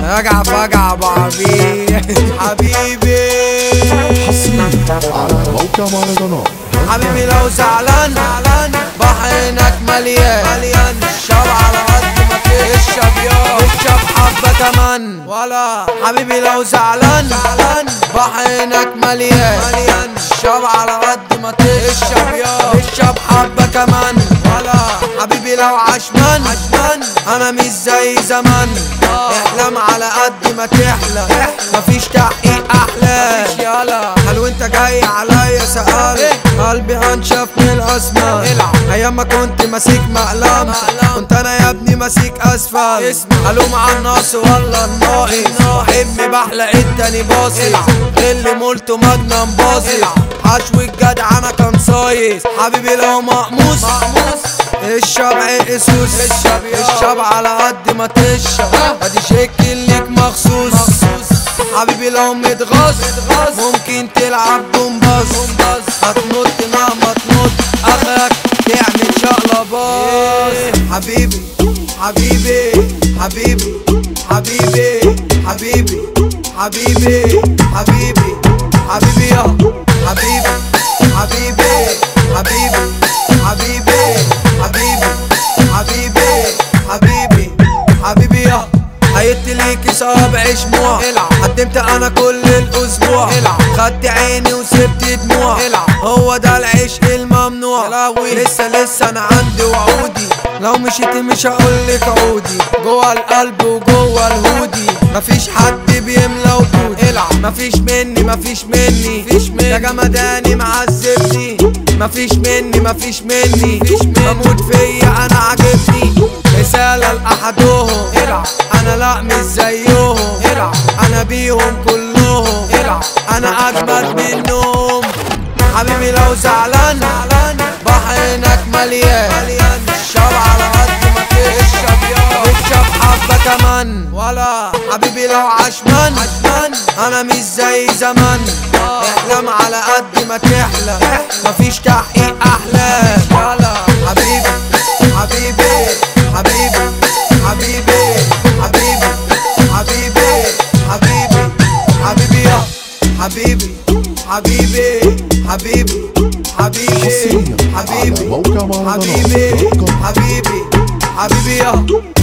رجع فجع بعبيه حبيبي حصريا على موقع مهرجانات حبيبي لو زعلان بحرينك مليان مليان الشاب على قد ما تشرب يا اشرب حبة كمان ولا حبيبي لو زعلان بحرينك مليان مليان الشاب على قد ما تشرب يا اشرب حبة كمان ولا حبيبي لو عشمان عشمان انا مش زي زمان احلم على قد ما تحلم مفيش تحقيق احلام يلا هل وانت جاي عليا سأل قلبي هنشف من الاسماء ايام ما كنت ماسك مقلم كنت انا يا ابني ماسك اسفل الوم على الناس ولا الناقص حبي بحلق التاني باصي اللي مولته مجنن باصي حشو الجدع انا كان صايص حبيبي لو مقموس الشاب عرق سوس الشاب على قد ما تشرب ادي شكل ليك مخصوص حبيبي لو متغاظ ممكن تلعب جمباز هتنط مهما تنط اخرك تعمل شقلباز حبيبي حبيبي حبيبي حبيبي حبيبي حبيبي حبيبي حبيبي يا حبيبي حبيبي حبيبي حبيبي حبيبي حبيبي حبيبي حبيبي يا عيدت ليكي صابع شموع قدمت انا كل الاسبوع خدت عيني وسبت دموع هو ده العشق الممنوع لسه لسه انا عندي وعودي لو مشيت مش هقولك عودي جوه القلب وجوه الهودي مفيش حد بيملى وجودي مفيش مني مفيش مني يا جمداني معذبني مفيش مني مفيش مني بموت فيا انا عاجبني رسالة لأحدهم انا لا مش زيهم انا بيهم كلهم انا اجمد منهم حبيبي لو زعلان بحرينك مليان الشاب على قد ما تشرب يا اشرب حبة كمان ولا حبيبي لو عشمان انا مش زي زمان احلم على قد ما تحلم مفيش تحقيق احلام ولا حبيبي حبيبي حبيبي حبيبي حبيبي حبيبي حبيبي حبيبي يا حبيبي حبيبي حبيبي حبيبي حصريا على حبيبي موقع مهرجانات حبيبي دوت كوم. حبيبي حبيبي يا